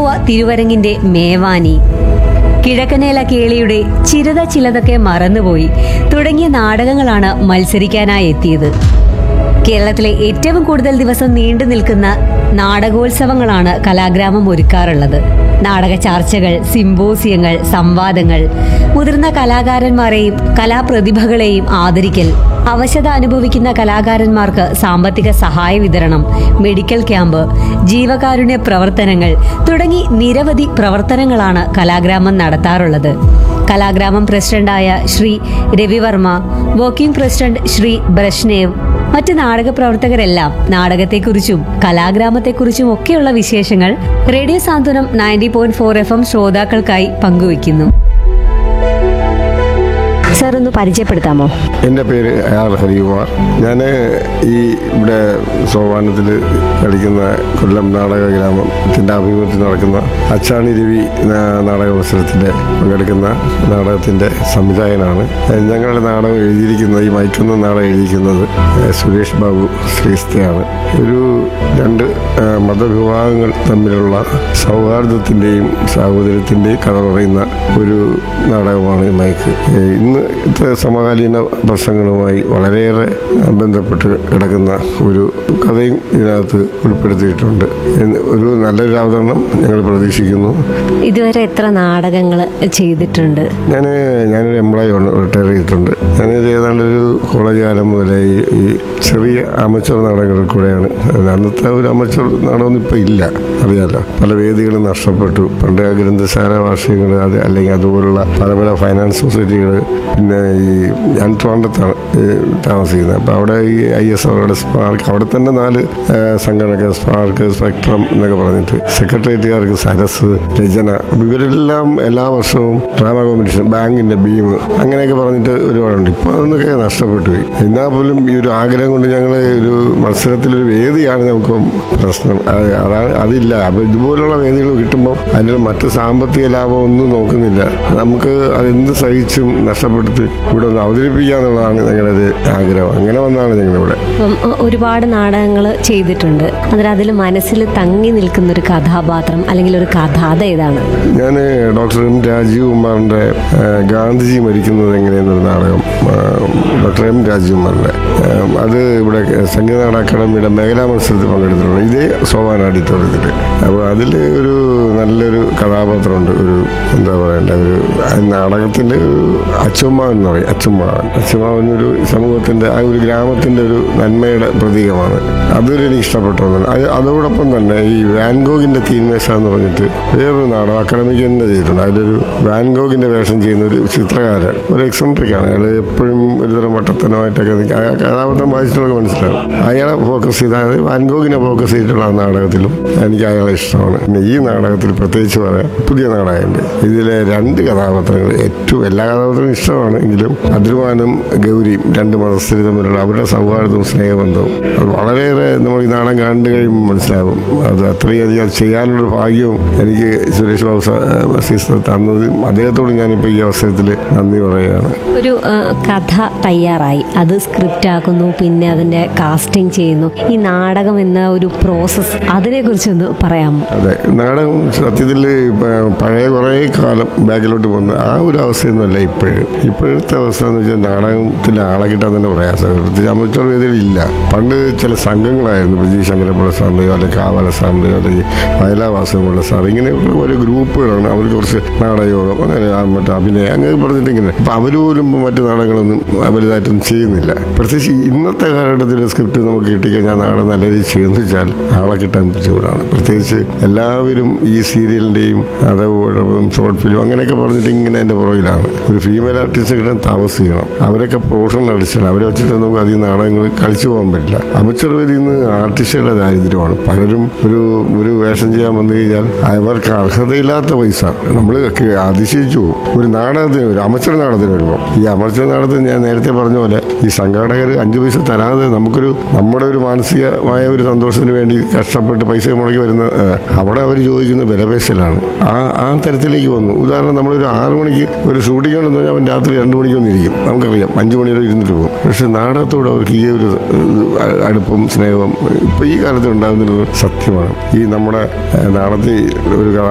പൂവ തിരുവരങ്ങിന്റെ മേവാനി കിഴക്കനേല കേളിയുടെ ചിരത ചിലതൊക്കെ മറന്നുപോയി തുടങ്ങിയ നാടകങ്ങളാണ് മത്സരിക്കാനായി എത്തിയത് കേരളത്തിലെ ഏറ്റവും കൂടുതൽ ദിവസം നീണ്ടു നിൽക്കുന്ന നാടകോത്സവങ്ങളാണ് കലാഗ്രാമം ഒരുക്കാറുള്ളത് നാടക ചർച്ചകൾ സിംബോസിയങ്ങൾ സംവാദങ്ങൾ മുതിർന്ന കലാകാരന്മാരെയും കലാപ്രതിഭകളെയും ആദരിക്കൽ അവശത അനുഭവിക്കുന്ന കലാകാരന്മാർക്ക് സാമ്പത്തിക സഹായ വിതരണം മെഡിക്കൽ ക്യാമ്പ് ജീവകാരുണ്യ പ്രവർത്തനങ്ങൾ തുടങ്ങി നിരവധി പ്രവർത്തനങ്ങളാണ് കലാഗ്രാമം നടത്താറുള്ളത് കലാഗ്രാമം പ്രസിഡന്റായ Shri Ravivarma working president Shri Brezhnev മറ്റ് നാടക പ്രവർത്തകരെല്ലാം നാടകത്തെക്കുറിച്ചും കലാഗ്രാമത്തെക്കുറിച്ചും ഒക്കെയുള്ള വിശേഷങ്ങൾ radio Santhwanam ninety point four F M ശ്രോതാക്കൾക്കായി പങ്കുവയ്ക്കുന്നു സാർ ഒന്ന് പരിചയപ്പെടുത്താമോ എൻ്റെ പേര് ആർ ഹരികുമാർ ഞാൻ ഈ ഇവിടെ സോപാനത്തിൽ കളിക്കുന്ന കൊല്ലം നാടക ഗ്രാമത്തിൻ്റെ ആഭിമുഖ്യത്തിൽ നടക്കുന്ന അച്ചാണി രവി നാ- നാടക മത്സരത്തിൻ്റെ പങ്കെടുക്കുന്ന നാടകത്തിൻ്റെ സംവിധായകനാണ് ഏഹ് ഞങ്ങളുടെ നാടകം എഴുതിയിരിക്കുന്നത് ഈ മയക്കുന്ന നാടകം എഴുതിയിരിക്കുന്നത് ഏഹ് സുരേഷ് ബാബു ശ്രീസ്തയാണ് ഒരു രണ്ട് ഏഹ് മതവിഭാഗങ്ങൾ തമ്മിലുള്ള സൗഹാർദ്ദത്തിൻ്റെയും സാഹോദര്യത്തിൻ്റെയും കഥ പറയുന്ന ഒരു നാടകമാണ് ഈ മയക്ക് ഏഹ് ഇന്ന് ഇത്തെ സമകാലീന പ്രശ്നങ്ങളുമായി വളരെയേറെ ബന്ധപ്പെട്ട് കിടക്കുന്ന ഒരു കഥയും ഇതിനകത്ത് ഉൾപ്പെടുത്തിയിട്ടുണ്ട് എന്ന് ഒരു നല്ലൊരു അവതരണം ഞങ്ങൾ പ്രതീക്ഷിക്കുന്നു ഇതുവരെ എത്ര നാടകങ്ങൾ ചെയ്തിട്ടുണ്ട് ഞാൻ ഞാനൊരു എംപ്ലോയി ആണ് റിട്ടയർ ചെയ്തിട്ടുണ്ട് ഞാനിത് ഏതാണ്ട് ഒരു കോളേജ് കാലം മുതലേ ഈ ഈ ചെറിയ അമച്ചർ നാടകങ്ങളിൽ കൂടെയാണ് അന്നത്തെ ഒരു അമച്ചർ നാടകമൊന്നും ഇപ്പം ഇല്ല അറിയാലോ പല വേദികളും നഷ്ടപ്പെട്ടു പണ്ട് ആ ഗ്രന്ഥശാല വാർഷികങ്ങൾ അത് അല്ലെങ്കിൽ അതുപോലുള്ള പല പല ഫൈനാൻസ് സൊസൈറ്റികൾ പിന്നെ ഈ ഞാൻ ട്രോണ്ടത്താണ് താമസിക്കുന്നത് അപ്പോൾ അവിടെ ഈ ഐ എസ് അവരുടെ സ്പാർക്ക് അവിടെ തന്നെ നാല് ആ, സംഘടനകൾ സ്പാർക്ക് സ്പെക്ട്രം എന്നൊക്കെ പറഞ്ഞിട്ട് സെക്രട്ടേറിയറ്റുകാർക്ക് സരസ് രചന അപ്പൊ ഇവരെല്ലാം എല്ലാ വർഷവും ഡ്രാമ കോമ്പറ്റീഷൻ ബാങ്കിന്റെ ബീം അങ്ങനെയൊക്കെ പറഞ്ഞിട്ട് ഒരുപാടുണ്ട് ഇപ്പോൾ അതൊന്നൊക്കെ നഷ്ടപ്പെട്ടു പോയി എന്നാൽ പോലും ഈ ഒരു ആഗ്രഹം കൊണ്ട് ഞങ്ങൾ ഒരു മത്സരത്തിലൊരു വേദിയാണ് നമുക്ക് പ്രശ്നം അത് അതാണ് അതില്ല അപ്പൊ ഇതുപോലുള്ള വേദികൾ കിട്ടുമ്പോൾ അതിൽ മറ്റ് സാമ്പത്തിക ലാഭം ഒന്നും നോക്കുന്നില്ല നമുക്ക് അതെന്ത് സഹിച്ചും നഷ്ടപ്പെടുത്തി ഇവിടെ ഒന്ന് അവതരിപ്പിക്കുക എന്നുള്ളതാണ് ഞങ്ങളുടെ ഒരു ആഗ്രഹം അങ്ങനെ വന്നാണ് ഞങ്ങളിവിടെ അപ്പം ഒ- ഒരുപാട് നാടകങ്ങൾ ചെയ്തിട്ടുണ്ട് അന്നേരം അതിൽ മനസ്സിൽ തങ്ങി നിൽക്കുന്ന ഒരു കഥാപാത്രം അല്ലെങ്കിൽ ഒരു കഥ അത് ഏതാണ് ഞാൻ ഡോക്ടർ എം രാജീവ് കുമാറിൻ്റെ ആ, ഗാന്ധിജി മരിക്കുന്നത് എങ്ങനെയെന്നൊരു നാടകം ആ, ഡോക്ടർ എം രാജീവ് കുമാറിൻ്റെ ആ, അത് ഇവിടെ സംഗീത നാടക അക്കാദമിയുടെ മേഖലാ മത്സരത്തിൽ പങ്കെടുത്തിട്ടുണ്ട് ഇതേ സോപാന ഓഡിറ്റോറിയത്തിൽ അപ്പോൾ അതിൽ ഒരു നല്ലൊരു കഥാപാത്രമുണ്ട് ഒരു എന്താ പറയണ്ട ഒരു നാടകത്തിൻ്റെ ഒരു അച്ചുമ്മാവൻ എന്ന് പറയും അച്ചുമ്മാവൻ അച്ചുമ്മാവൻ ഒരു സമൂഹത്തിൻ്റെ ആ ഒരു ഗ്രാമത്തിൻ്റെ ഒരു നന്മയുടെ പ്രതീകമാണ് അതൊരു എനിക്ക് ഇഷ്ടപ്പെട്ടു ഒന്നാണ്. അത് അതോടൊപ്പം തന്നെ ഈ വാൻഗോഗിന്റെ തീൻമേശ എന്ന് പറഞ്ഞിട്ട് വേറൊരു നാടകം അക്കാഡമിക് തന്നെ ചെയ്തിട്ടുണ്ട് അതിലൊരു വാൻഗോഗിന്റെ വേഷം ചെയ്യുന്ന ഒരു ചിത്രകാരൻ ഒരു എക്സെൻട്രിക് ആണ് അയാൾ എപ്പോഴും ഒരുതരം വട്ടത്തനമായിട്ടൊക്കെ നിൽക്കുക ആ കഥാപാത്രം വായിച്ചിട്ടൊക്കെ മനസ്സിലാവും അയാളെ ഫോക്കസ് ചെയ്ത് അതായത് വാൻഗോഗിനെ ഫോക്കസ് ചെയ്തിട്ടുള്ള ആ നാടകത്തിലും എനിക്ക് അയാളെ ഇഷ്ടമാണ് പിന്നെ ഈ നാടകത്തിൽ പ്രത്യേകിച്ച് പറയാം പുതിയ നാടകമുണ്ട് ഇതിലെ രണ്ട് കഥാപാത്രങ്ങൾ ഏറ്റവും എല്ലാ കഥാപാത്രങ്ങളും ഇഷ്ടമാണ് എങ്കിലും അദ്രുമാനും ഗൗരിയും രണ്ട് മതസ്ഥര് തമ്മിലുള്ള അവരുടെ സൗഹാർദ്ദവും സ്നേഹബന്ധവും അത് വളരെയേറെ നമ്മൾ ഈ നാടകം കണ്ടു കഴിയുമ്പോൾ മനസ്സിലാവും അത് അത്രയധികം അത് ചെയ്യാനുള്ള ഭാഗ്യവും എനിക്ക് സുരേഷ് ബാബു സീസർ തന്നത് അദ്ദേഹത്തോട് ഞാനിപ്പോൾ ഈ അവസരത്തിൽ നന്ദി പറയുകയാണ് ഒരു ആ, കഥ തയ്യാറായി അത് സ്ക്രിപ്റ്റ് ആക്കുന്നു പിന്നെ അതിന്റെ കാസ്റ്റിംഗ് ചെയ്യുന്നു ഈ നാടകം എന്ന ഒരു പ്രോസസ്സ് അതിനെ കുറിച്ചൊന്ന് പറയാമോ അതെ നാടകം സത്യത്തിൽ പഴയ കുറേ കാലം ബാക്കിലോട്ട് പോകുന്ന ആ ഒരു അവസ്ഥയൊന്നുമല്ല ഇപ്പോഴും ഇപ്പോഴത്തെ അവസ്ഥ എന്ന് വെച്ചാൽ നാടകത്തിൽ ആളെ കിട്ടാൻ തന്നെ പ്രയാസമാണ് പ്രത്യേകിച്ച് അമച്ചർ വേദിയിൽ ഇല്ല പണ്ട് ചില സംഘങ്ങളായിരുന്നു പ്രജി ശങ്കരപ്പുഴ സാറിൻ്റെയോ അല്ലെങ്കിൽ കാവല സാറിൻ്റെയോ അല്ലെങ്കിൽ വയലാവാസമുള്ള സാർ ഇങ്ങനെയുള്ള ഓരോ ഗ്രൂപ്പുകളാണ് അവർ കുറച്ച് നാടകയോഗം അങ്ങനെ ആ മറ്റേ അഭിനയം അങ്ങനെ പറഞ്ഞിട്ട് ഇങ്ങനെ അപ്പം അവർ പോലും ഇപ്പം മറ്റു നാടകങ്ങളൊന്നും വലുതായിട്ടൊന്നും ചെയ്യുന്നില്ല പ്രത്യേകിച്ച് ഇന്നത്തെ കാലഘട്ടത്തിൽ സ്ക്രിപ്റ്റ് നമുക്ക് കിട്ടിക്കഴിഞ്ഞാൽ നാടകം നല്ല രീതിയിൽ ചെയ്യുമെന്ന് വെച്ചാൽ ആളെ കിട്ടാൻ ചൂടാണ് പ്രത്യേകിച്ച് എല്ലാവരും ഈ സീരിയലിൻ്റെയും അതേപോലെ ഷോർട്ട് ഫിലിം അങ്ങനെയൊക്കെ പറഞ്ഞിട്ട് ഇങ്ങനെ എൻ്റെ പുറകിലാണ് ഒരു ഫീമെയിൽ ആർട്ടിസ്റ്റ് കിട്ടാൻ താമസിക്കണം അവരൊക്കെ പ്രൊഫഷണൽ ആർട്ടിസ്റ്റാണ് അവരെ വെച്ചിട്ട് നമുക്ക് അധികം നാടകങ്ങൾ കളിച്ചു പോകാൻ പറ്റില്ല അമച്ചർ വരിയിൽ നിന്ന് ആർട്ടിസ്റ്റുകളുടെ ദാരിദ്ര്യമാണ് പലരും ഒരു ഒരു വേഷം ചെയ്യാൻ വന്നു കഴിഞ്ഞാൽ അവർക്ക് അർഹതയില്ലാത്ത പൈസ നമ്മൾ അതിശയിച്ചു പോകും. ഒരു നാടകത്തിന് ഒരു അമച്ചർ നാടകത്തിന് വരുമ്പോൾ ഈ അമച്ചർ നാടകത്തിന് ഞാൻ നേരത്തെ പറഞ്ഞ പോലെ ഈ സംഘാടകർ അഞ്ച് പൈസ തരാതെ നമുക്കൊരു നമ്മുടെ ഒരു മാനസികമായ ഒരു സന്തോഷത്തിന് വേണ്ടി കഷ്ടപ്പെട്ട് പൈസ മുടക്കി വരുന്ന ഏഹ്, അവിടെ അവർ ചോദിക്കുന്ന വിലപേശലാണ് ആ ആ തരത്തിലേക്ക് വന്നു ഉദാഹരണം നമ്മളൊരു ആറ് മണിക്ക് ഒരു ഷൂട്ടിംഗ് ഉണ്ടെന്ന് പറഞ്ഞാൽ അവൻ രാത്രി രണ്ട് മണിക്കൊന്നും ഇരിക്കും നമുക്കറിയാം അഞ്ച് മണി വരെ ഇരുന്നിട്ട് പോകും പക്ഷെ നാടകത്തോട് അവർക്ക് ഈ ഒരു ഏഹ്, അടുപ്പം സ്നേഹവും ഇപ്പം ഈ കാലത്ത് ഉണ്ടാകുന്നത് സത്യമാണ് ഈ നമ്മുടെ ഏഹ്, നാടകത്തിൽ ഒരു കഥ